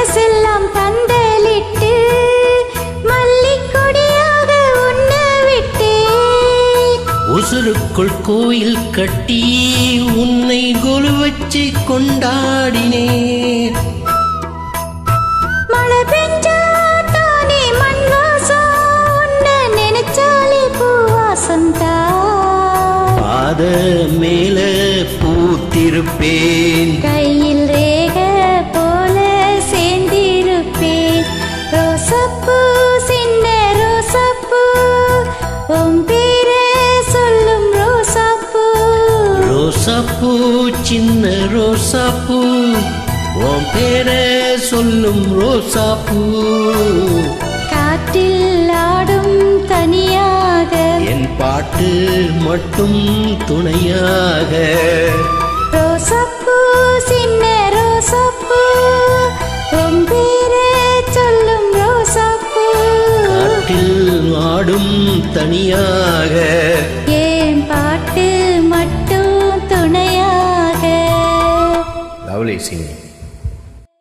மனசெல்லாம் பந்தலிட்டு மல்லிக்கொடியாக உன்ன விட்டேன் உசுருக்குள் கோயில் கட்டி உன்னை கொலு வச்சு கொண்டாடினேன் மழை பெஞ்சா தானே மண் வாசம் உன்னை நினைச்சாலே பூவாசம் தான் பாத மேல பூத்திருப்பேன் கையில் ரேக போல சேர்ந்திருப்பேன் ரோசப்பூ சின்ன ரோசப்பூ உன் பேரை சொல்லும் ரோசாப்பூ ரோசாப்பூ சின்ன ரோசாப்பூ உன் பேரை சொல்லும் ரோசாப்பூ காற்றில் ஆடும் தனியாக என் பாட்டு மட்டும் துணையாக ரோசப்பூ சின்ன ரோசப்பூ உன் பேரை சொல்லும் ரோசாப்பூ காட்டில் ஆடும் தனியாக ஏன் பாட்டு மட்டும் துணையாக லவ்லி சிங்கிங்